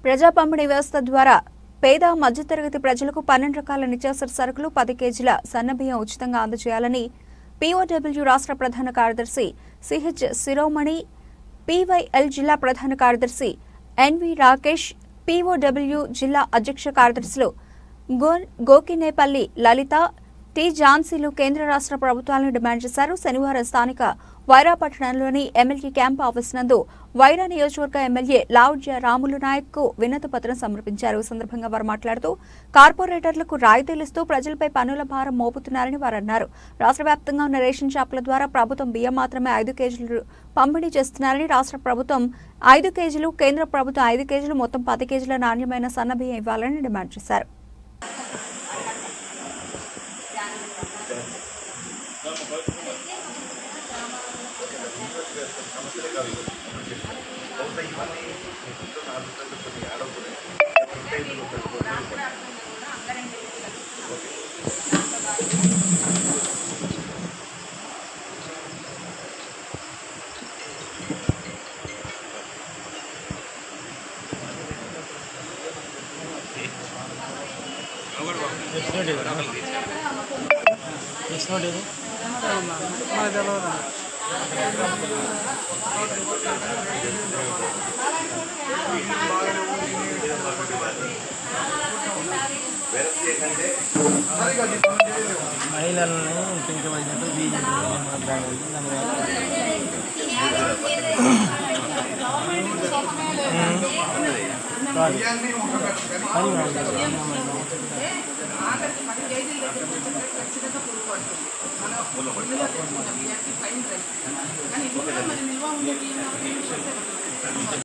ప్రజా పంపిణీ వ్యవస్థ ద్వారా పేద మధ్యతరగతి ప్రజలకు పన్నెండు రకాల నిత్యావసర సరుకులు పది కేజీల సన్నబియ్యం ఉచితంగా అందజేయాలని పీఓడబ్ల్యూ రాష్ట్ర ప్రధాన కార్యదర్శి సిహెచ్ శిరోమణి పీవైఎల్ జిల్లా ప్రధాన కార్యదర్శి ఎన్వి రాకేష్ పీఓడబ్ల్యూ జిల్లా అధ్యక్ష కార్యదర్శులు గో- గోకినేపల్లి లలిత టి ఝాన్సీలు కేంద్ర రాష్ట్ర ప్రభుత్వాలను డిమాండ్ చేశారు శనివారం స్థానిక వైరా పట్టణంలోని ఎమ్మెల్యే క్యాంప్ ఆఫీస్ నందు వైరా నియోజకవర్గ ఎమ్మెల్యే లావుడ్య రాములు నాయక్ కు వినతి పత్రం సమర్పించారు ఈ సందర్భంగా వారు మాట్లాడుతూ కార్పొరేటర్లకు రాయితీలిస్తూ ప్రజలపై పన్నుల భారం మోపుతున్నారని వారు అన్నారు రాష్ట్ర వ్యాప్తంగా ఉన్న రేషన్ షాపుల ద్వారా ప్రభుత్వం బియ్యం మాత్రమే ఐదు కేజీలు పంపిణీ చేస్తున్నారని రాష్ట్ర ప్రభుత్వం ఐదు కేజీలు కేంద్ర ప్రభుత్వం ఐదు కేజీలు మొత్తం పది కేజీల నాణ్యమైన సన్న బియ్యం ఇవ్వాలని డిమాండ్ చేశారు ఇచ్చినోడు ఇది మనకు తెలియదు మహిళల్ని కించవలసినట్టు బీజేపీ మాట్లాడేది ఆఖరికి పది కేజీల దగ్గర వచ్చేసరికి ఖచ్చితంగా పురుగు పడుతుంది మనం ఇల్లు తెచ్చుకున్న బియ్యానికి ఫైన్ రైస్ కానీ ఇంట్లో మరి నిల్వ ఉండే బియ్యం కాబట్టి